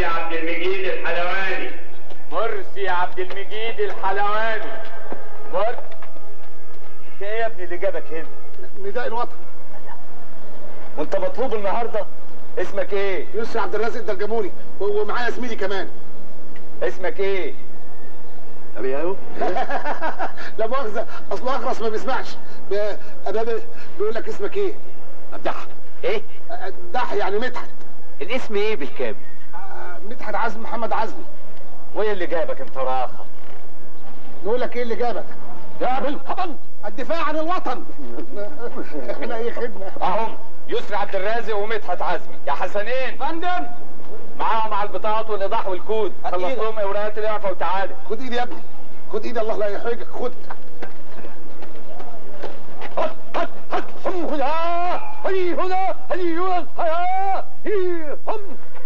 عبد المجيد الحلواني مرسي عبد المجيد الحلواني مر انت ايه يا ابني اللي جابك هنا نداء الوطن وانت مطلوب النهارده اسمك ايه يسري عبد الرازق الدرجموني و- ومعايا زميلي كمان اسمك ايه طب اهو لا مؤاخذه اصله اخرس ما بيسمعش ب- أبابا بيقول لك اسمك ايه مدح ايه دح يعني مدحت الاسم ايه بالكامل آه، مدحت عزمي محمد عزمي وايه اللي جابك انت راخه نقول لك ايه اللي جابك يا بالهبل الدفاع عن الوطن احنا ايه خدمه اهم يسري عبد الرازق ومدحت عزمي يا حسنين فندم معاهم على البطاقات والايضاح والكود هات خلص إيدك. لهم اوراقات الاعفاء وتعالى خد ايدي يا ابني خد ايدي الله لا يحرجك خد هت هت هت هم هنا هي هنا هي هنا هي هم